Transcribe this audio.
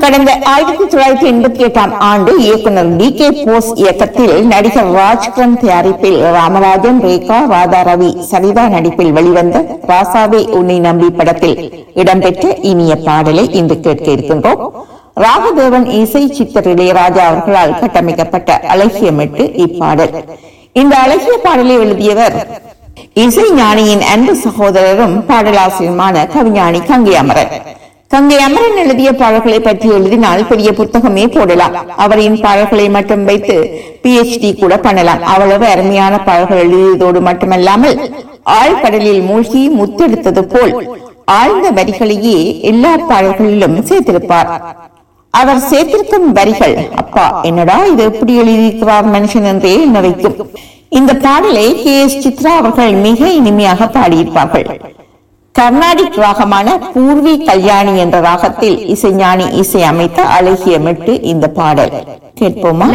கடந்த ஆயிரத்தி தொள்ளாயிரத்தி எண்பத்தி எட்டாம் ஆண்டு இயக்குனர் டி கே போஸ் இயக்கத்தில் நடிகர் ராஜ்கிரண் தயாரிப்பில் ராமராஜன் ரேகா ராதா ரவி சரிதா நடிப்பில் வெளிவந்த ராசாவே உன்னை நம்பி படத்தில் இடம்பெற்ற இனிய பாடலை இன்று கேட்க இருக்கின்றோம் ராகதேவன் இசை சித்தர் இளையராஜா அவர்களால் கட்டமைக்கப்பட்ட அழகிய மெட்டு இப்பாடல் இந்த அழகிய பாடலை எழுதியவர் இசை ஞானியின் அன்பு சகோதரரும் பாடலாசிரியருமான கவிஞானி கங்கை அமரன் கங்கை அமரன் எழுதிய பாடல்களை பற்றி எழுதினால் பெரிய புத்தகமே போடலாம் அவரின் பாடல்களை மட்டும் வைத்து பிஎச்டி கூட பண்ணலாம் அவ்வளவு அருமையான பாடல்கள் எழுதியதோடு மட்டுமல்லாமல் ஆழ்கடலில் மூழ்கி முத்தெடுத்தது போல் ஆழ்ந்த வரிகளையே எல்லா பாடல்களிலும் சேர்த்திருப்பார் அவர் சேர்த்திருக்கும் வரிகள் அப்பா என்னடா இது எப்படி எழுதியிருக்கிறார் மனுஷன் என்றே எண்ண வைக்கும் இந்த பாடலை கே எஸ் சித்ரா அவர்கள் மிக இனிமையாக பாடியிருப்பார்கள் கர்நாடிக் ராகமான பூர்வி கல்யாணி என்ற ராகத்தில் இசைஞானி இசை அமைத்த அழகிய மெட்டு இந்த பாடல் கேட்போமா